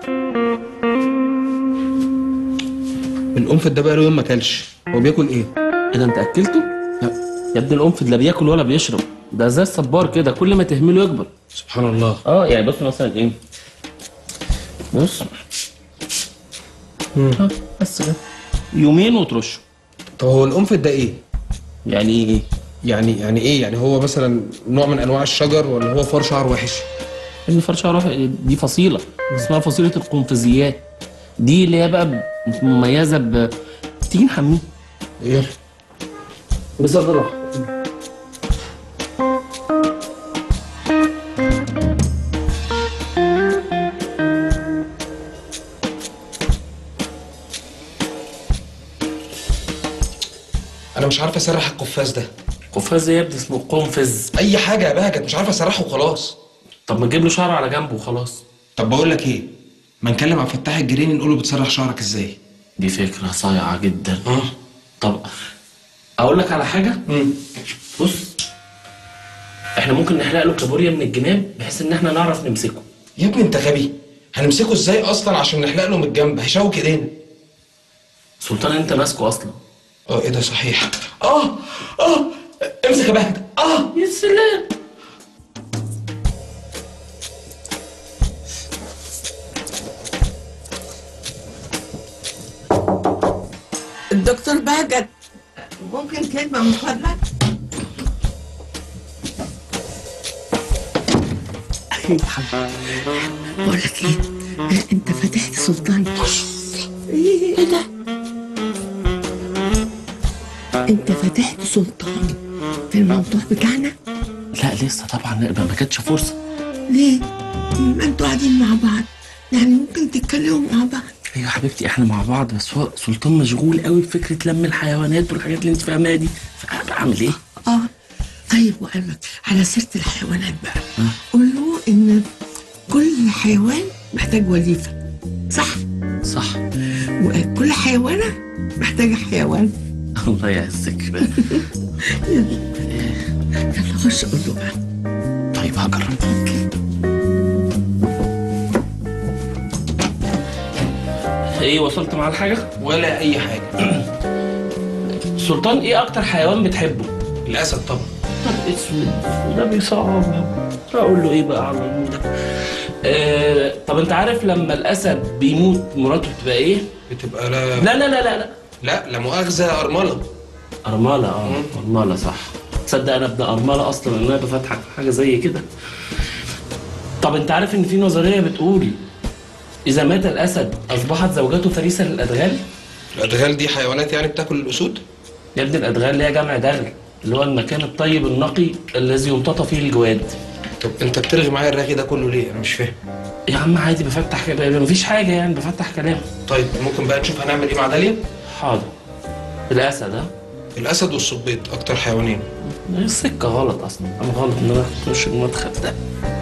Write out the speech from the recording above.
القنفذ ده بقاله يوم ما اكلش هو بياكل ايه ايه ده انت اكلته؟ لا يا ابني القنفذ لا بياكل ولا بيشرب ده زي الصبار كده كل ما تهمله يكبر سبحان الله اه يعني بص مثلا ايه بص اه بس كده يومين وترشه طب هو القنفذ ده ايه يعني ايه يعني يعني ايه يعني هو مثلا نوع من انواع الشجر ولا هو فار شعر وحش ابن فرشة عرف دي فصيلة اسمها فصيلة القنفذيات دي اللي هي بقى مميزة ب تيجي نحميه ايه بصراحة انا مش عارف اسرح القفاز ده قفاز يا ابني اسمه قنفذ اي حاجه يا بهجت مش عارف اسرحه وخلاص طب ما تجيب له شعر على جنبه وخلاص طب بقول لك ايه ما نكلم عبد الفتاح الجريني نقول له بتسرح شعرك ازاي دي فكرة صايعة جدا اه طب اقول لك على حاجة امم بص احنا ممكن نحلق له كابوريا من الجناب بحيث ان احنا نعرف نمسكه يا ابني انت غبي هنمسكه ازاي اصلا عشان نحلق له من الجنب هيشوك ايدينا سلطان انت ماسكه اصلا اه ايه ده صحيح اه اه امسك يا بهجت اه يا سلام الدكتور بهجت ممكن كلمة من فضلك؟ بقول لك ايه انت فتحت سلطان ايه ده انت فتحت سلطان في الموضوع بتاعنا لا لسه طبعا لا، ما كانتش فرصة ليه ما انتوا قاعدين مع بعض يعني ممكن تتكلموا مع بعض ايوه يا حبيبتي احنا مع بعض بس هو سلطان مشغول قوي بفكرة لم الحيوانات والحاجات اللي انت فاهماها دي فاعمل ايه؟ اه طيب وقال لك على سيره الحيوانات بقى قول له ان كل حيوان محتاج وظيفه صح صح وكل حيوانه محتاجه حيوان الله يعزك يلا خش قول له بقى طيب هجرب ايه وصلت مع الحاجة؟ ولا اي حاجه سلطان ايه اكتر حيوان بتحبه؟ الاسد طبعا اسود وده بيصعبها اقول له ايه بقى على الموضوع آه طب انت عارف لما الاسد بيموت مراته بتبقى ايه؟ بتبقى لا لا لا لا لا لا لا لا مؤاخذه ارمله أرملة اه أرملة صح تصدق أنا ابن أرملة أصلا إن أنا بفتحك في حاجة زي كده طب أنت عارف إن في نظرية بتقول إذا مات الأسد أصبحت زوجته فريسة للأدغال؟ الادغال دي حيوانات يعني بتاكل الاسود يا ابني الأدغال اللي هي جمع دغل اللي هو المكان الطيب النقي الذي يمتطى فيه الجواد طب انت بترغي معايا الرغي ده كله ليه انا مش فاهم يا عم عادي بفتح كده مفيش حاجة يعني بفتح كلام طيب ممكن بقى نشوف هنعمل ايه مع داليا حاضر الأسد ها الاسد والصبيط اكتر حيوانين السكة غلط أصلا أنا غلط إن أنا أخش المدخل ده